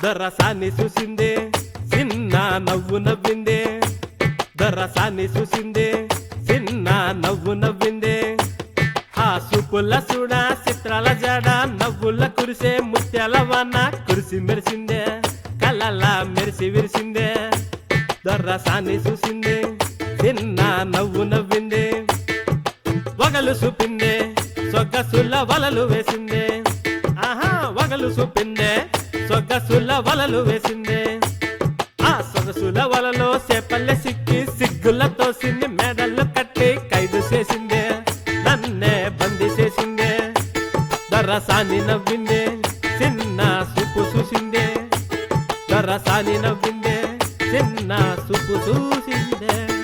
దొరసాన్ని చూసిందే చిన్న నవ్వు నవ్విందే దొరసాన్ని చూసిందే చిన్న నవ్వు నవ్విందే ఆ సూపుల చూడ చిత్రాల జాడ నవ్వుల కురిసే ముత్యాల వాన కురిసి మెరిసిందే కళ్ళలా మెరిసి విరిసిందే దొర్రసాన్ని చూసిందే చిన్న నవ్వు నవ్విందే వగలు చూపిందే సొగ్గసుల వలలు వేసిందే ఆహా వగలు చూపిందే సొగ్గసుల వలలు వేసిందే ఆ సొగసుల వలలో చేపల్లె సిక్కి సిగ్గులతో సిన్ని మెడలు కట్టి ఖైదు చేసిందే నన్నే బందీ చేసిందే దర్రసాని నవ్విందే చిన్న సుప్పు చూసిందే దర్రసాని నవ్విందే చిన్న సుప్పు చూసిందే